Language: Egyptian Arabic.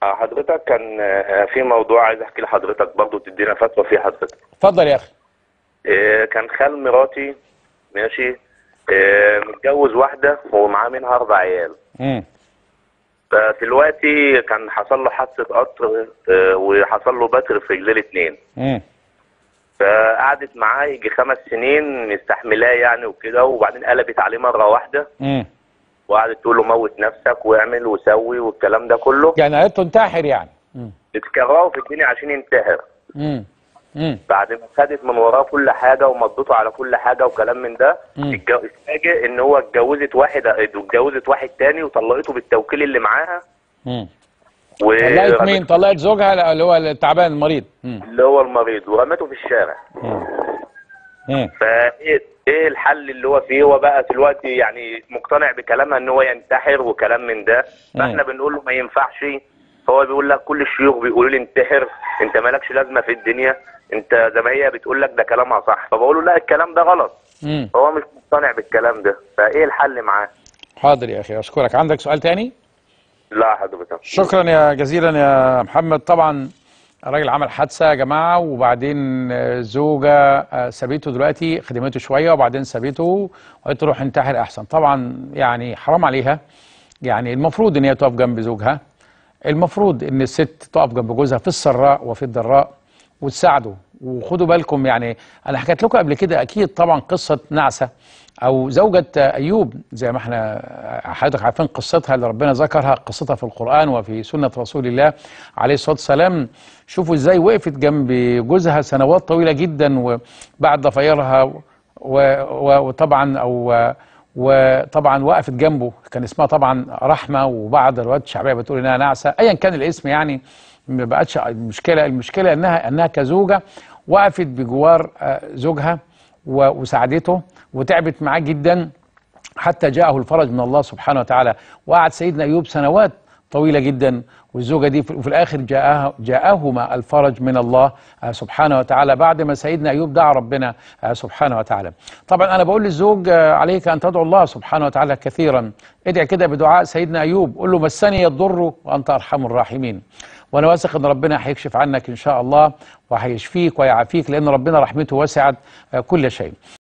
آه، حضرتك كان آه، في موضوع عايز احكي لحضرتك برضه تدينا فتوى فيه حضرتك اتفضل يا اخي آه، كان خال مراتي ماشي آه، متجوز واحده ومعاه منها اربع عيال امم فدلوقتي كان حصل له حادثه قطر آه، وحصل له بتر في رجليه الاثنين امم فقعدت معاه يجي خمس سنين مستحملاه يعني وكده وبعدين قلبت عليه مره واحده امم وقعدت تقول له موت نفسك واعمل وسوي والكلام ده كله يعني قالت تنتحر يعني امم بتكرهه في الدنيا عشان ينتحر امم امم بعد ما خدت من وراه كل حاجه ومضته على كل حاجه وكلام من ده مم. اتج- اتفاجئ ان هو اتجوزت واحد اتجوزت واحد تاني وطلقته بالتوكيل اللي معاها امم و طلقت مين طلقت زوجها اللي هو التعبان المريض امم اللي هو المريض ورمته في الشارع امم فايه ايه الحل اللي هو فيه هو بقى دلوقتي يعني مقتنع بكلامها ان هو ينتحر وكلام من ده فاحنا بنقول له ما ينفعش فهو بيقول لك كل الشيوخ بيقولوا لي انتحر انت مالكش لازمه في الدنيا انت زي ما هي بتقول لك ده كلامها صح فبقول له لا الكلام ده غلط امم هو مش مقتنع بالكلام ده فايه الحل معاه حاضر يا اخي اشكرك عندك سؤال تاني لا حضرتك شكرا يا جزيلا يا محمد طبعا الراجل عمل حادثه يا جماعه وبعدين آه، زوجه آه، سابته دلوقتي خدمته شويه وبعدين سابته وقالت له روح انتحر احسن طبعا يعني حرام عليها يعني المفروض ان هي تقف جنب زوجها المفروض ان الست تقف جنب جوزها في السراء وفي الضراء وتساعده وخدوا بالكم يعني انا حكيت لكم قبل كده اكيد طبعا قصه نعسه او زوجة ايوب زي ما احنا حضرتك عارفين قصتها اللي ربنا ذكرها قصتها في القران وفي سنه رسول الله عليه الصلاه والسلام شوفوا ازاي وقفت جنب جوزها سنوات طويله جدا وبعد ضفايرها و- و- وطبعا او وطبعا وقفت جنبه كان اسمها طبعا رحمه وبعض الروايات الشعبيه بتقول انها نعسه ايا كان الاسم يعني ما بقتش المشكله المشكله انها انها كزوجه وقفت بجوار آه، زوجها و- وساعدته وتعبت معاه جدا حتى جاءه الفرج من الله سبحانه وتعالى وقعد سيدنا ايوب سنوات طويله جدا والزوجه دي في في الاخر جاءها جاءهما الفرج من الله آه، سبحانه وتعالى بعد ما سيدنا ايوب دعا ربنا آه، سبحانه وتعالى. طبعا انا بقول للزوج آه، عليك ان تدعو الله سبحانه وتعالى كثيرا. ادعي كده بدعاء سيدنا ايوب قول له مسني الضر وانت ارحم الراحمين. وانا واثق ان ربنا هيكشف عنك ان شاء الله وهيشفيك ويعافيك لان ربنا رحمته وسعت آه، كل شيء.